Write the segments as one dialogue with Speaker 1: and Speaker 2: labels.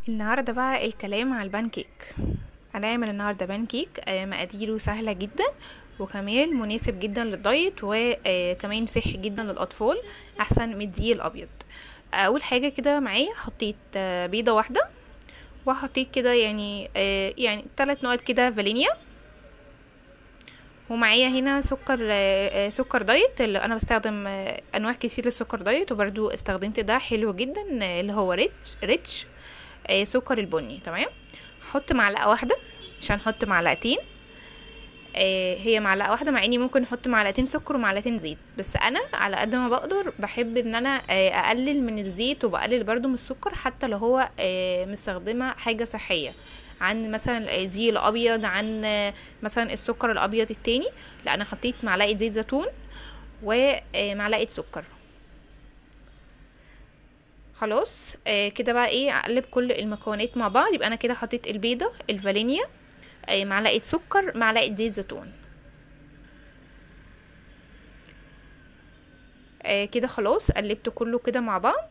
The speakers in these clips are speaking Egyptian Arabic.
Speaker 1: النهارده بقى الكلام على البانكيك هنعمل النهارده بانكيك آه، مقاديره سهله جدا وكمان مناسب جدا للدايت وكمان صحي جدا للاطفال احسن من الدقيق الابيض اول حاجه كده معايا حطيت آه، بيضه واحده وحطيت كده يعني آه، يعني ثلاث نقط كده فانيليا ومعايا هنا سكر آه، آه، سكر دايت اللي انا بستخدم آه، انواع كتير للسكر دايت وبرده استخدمت ده حلو جدا آه، اللي هو ريتش ريتش آه، سكر البني تمام حط معلقه واحده مش هنحط معلقتين آه، هي معلقه واحده مع اني ممكن احط معلقتين سكر ومعلقتين زيت بس انا على قد ما بقدر بحب ان انا آه، اقلل من الزيت وبقلل برضو من السكر حتى لو هو آه، مستخدمه حاجه صحيه عن مثلا الدقيق الابيض عن آه، مثلا السكر الابيض التاني لا انا حطيت معلقه زيت زيتون ومعلقه سكر خلاص آه كده بقى ايه اقلب كل المكونات مع بعض يبقى انا كده حطيت البيضه الفانيليا آه معلقه سكر معلقه زيت زيتون آه كده خلاص قلبت كله كده مع بعض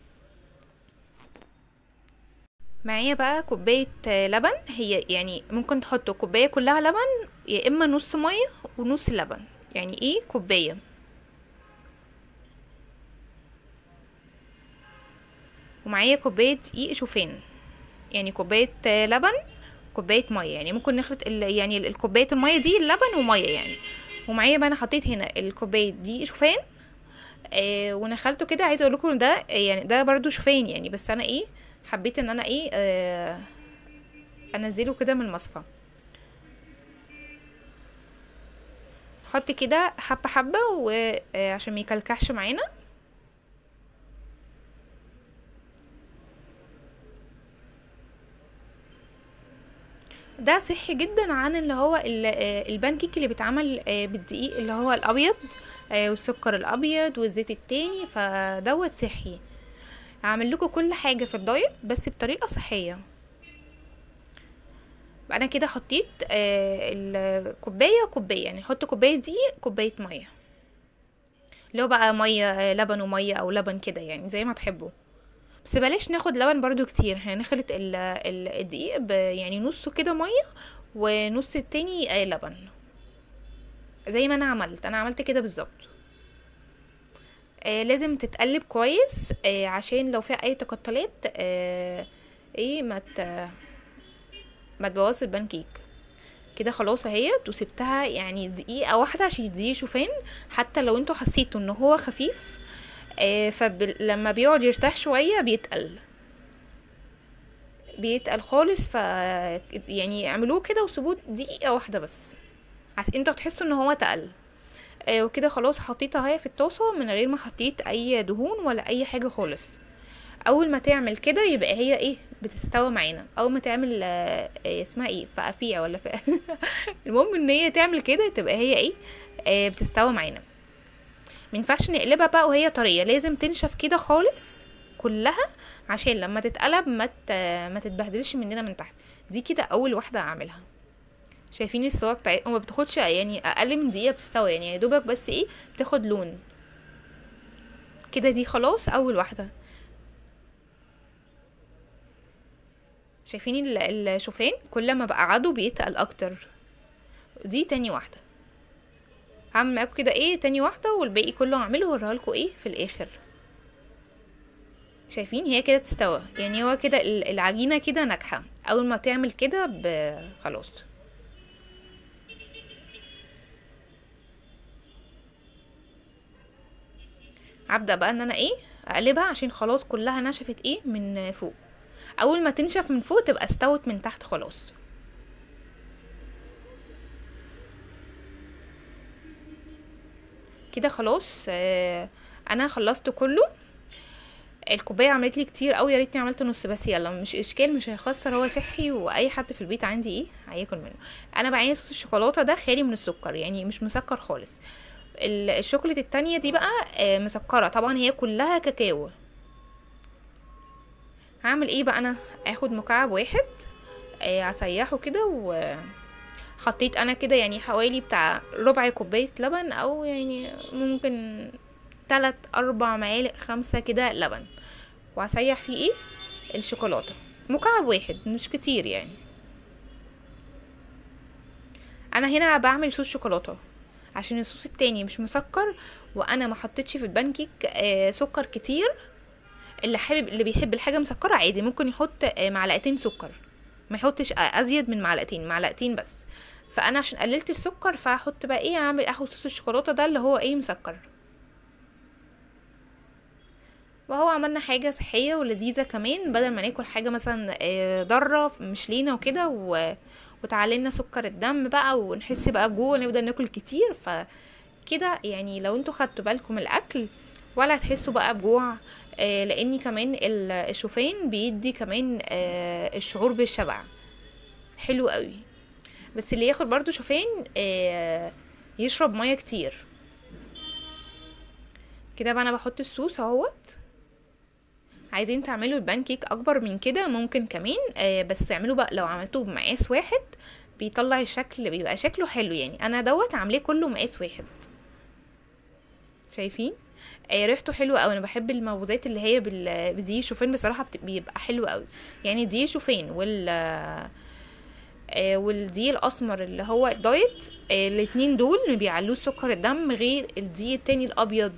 Speaker 1: معايا بقى كوبايه آه لبن هي يعني ممكن تحطوا كوبايه كلها لبن يا اما نص ميه ونص لبن يعني ايه كوبايه ومعايا كوبايه دقيق شوفان يعني كوبايه آه، لبن كوبايه ميه يعني ممكن نخلط ال... يعني ال- الكوبايه الميه دي اللبن وميه يعني ومعايا بقى انا حطيت هنا الكوبايه دي شوفان آه ونخلته كده عايزه اقول لكم ده آه، يعني ده برضو شوفان يعني بس انا ايه حبيت ان انا ايه آه انزله كده من المصفى حط كده حبه حبه وعشان ما يكلكعش معانا ده صحي جدا عن اللي هو ال- آه، البانكيك اللي بيتعمل آه، بالدقيق اللي هو الابيض آه، والسكر الابيض والزيت التاني فدوت صحي هعمل لكم كل حاجه في الدايت بس بطريقه صحيه بقى انا كده حطيت آه، الكوبايه كوبايه يعني حط كوبايه دقيق كوبايه ميه لو بقى ميه آه، لبن وميه او لبن كده يعني زي ما تحبوا بس بلاش ناخد لبن برضو كتير هنخلط ال- ال- الدقيق ب- يعني نصه كده ميه ونص التاني آه، لبن زي ما انا عملت انا عملت كده بالظبط آه لازم تتقلب كويس آه عشان لو فيها اي تقطلات آه ايه ما ت- ما تبوظ البانكيك كده خلاص اهيت وسبتها يعني دقيقة واحدة عشان يديه شوفان حتى لو انتوا حسيتوا ان هو خفيف آه فلما بيقعد يرتاح شوية بيتقل بيتقل خالص ف يعني اعملوه كده وسيبوه دقيقة واحدة بس هت- انتوا هتحسوا ان هو تقل آه وكده خلاص حطيتها اهي في الطاسة من غير ما حطيت اي دهون ولا اي حاجة خالص اول ما تعمل كده يبقى هي ايه بتستوى معانا اول ما تعمل آه آه، اسمها ايه فقفيع ولا ف... المهم ان هي تعمل كده تبقى هي ايه آه بتستوى معانا مينفعش نقلبها بقى وهي طرية لازم تنشف كده خالص كلها عشان لما تتقلب ما ت... ما تتبهدلش مننا من تحت دي كده اول واحدة اعملها شايفين السوا بتاعتها وما بتاخدش يعني اقل من دقيقة بتستوي يعني يا دوبك بس ايه بتاخد لون كده دي خلاص اول واحدة شايفين ال- الشوفان كل ما بقى عدو بيتقل اكتر دي تاني واحدة هعمل معاكم كده ايه تاني واحدة والباقي كله هعمله وهوريها لكم ايه في الاخر شايفين هي كده بتستوى يعني هو كده ال- العجينة كده ناجحة اول ما تعمل كده ب- خلاص هبدأ بقى ان انا ايه اقلبها عشان خلاص كلها نشفت ايه من فوق اول ما تنشف من فوق تبقى استوت من تحت خلاص كده خلاص آه، انا خلصت كله الكوبايه عملت لي كتير قوي يا ريتني عملت نص بس يلا مش اشكال مش هيخسر هو صحي واي حد في البيت عندي ايه هياكل منه انا بعين صوص الشوكولاته ده خالي من السكر يعني مش مسكر خالص ال- الشوكولاته التانية دي بقى آه، مسكره طبعا هي كلها كاكاو هعمل ايه بقى انا اخد مكعب واحد آه، اسيحه كده وحطيت انا كده يعني حوالي بتاع ربع كوبايه لبن او يعني ممكن تلات اربع معالق خمسة كده لبن وهسيح فيه ايه الشوكولاته مكعب واحد مش كتير يعني انا هنا بعمل صوص شوكولاته عشان الصوص التاني مش مسكر وانا ما حطيتش في البانكيك آه سكر كتير اللي حابب اللي بيحب الحاجه مسكره عادي ممكن يحط آه معلقتين سكر ما يحطش آه ازيد من معلقتين معلقتين بس فانا عشان قللت السكر فهحط بقى ايه اعمل اخد صوص الشوكولاته ده اللي هو ايه مسكر وهو عملنا حاجه صحيه ولذيذه كمان بدل ما ناكل حاجه مثلا آه، ضاره مش لينا وكده و... وتعلينا سكر الدم بقى ونحس بقى بجوع نفضل ناكل كتير فكده يعني لو انتوا خدتوا بالكم الاكل ولا هتحسوا بقى بجوع آه لاني كمان ال- الشوفان بيدي كمان آه الشعور بالشبع حلو قوي بس اللي ياخد برضو شوفان آه يشرب ميه كتير كده بقى انا بحط الصوص اهوت عايزين تعملوا البانكيك اكبر من كده ممكن كمان آه بس اعملوا بقى لو عملتوه بمقاس واحد بيطلع الشكل بيبقى شكله حلو يعني انا دوت عاملاه كله مقاس واحد شايفين آه ريحته حلوه قوي انا بحب المخبوزات اللي هي بال- بدقيق شوفان بصراحه بت- بيبقى حلو قوي يعني دقيق شوفان وال آه والدقيق الاسمر اللي هو الدايت آه الاتنين دول بيعلوه سكر الدم غير الدقيق التاني الابيض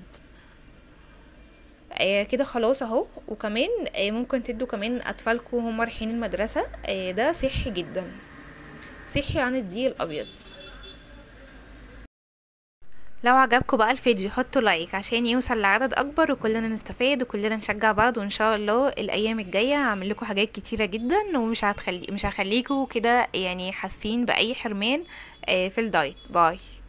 Speaker 1: آه كده خلاص اهو وكمان آه ممكن تدوا كمان اطفالكم هم رايحين المدرسه آه ده صحي جدا صحي عن الدقيق الابيض لو عجبكم بقى الفيديو حطوا لايك عشان يوصل لعدد اكبر وكلنا نستفاد وكلنا نشجع بعض وان شاء الله الايام الجايه هعمل لكم حاجات كتيره جدا ومش هتخلي مش هخليكم كده يعني حاسين باي حرمان آه، في الدايت باي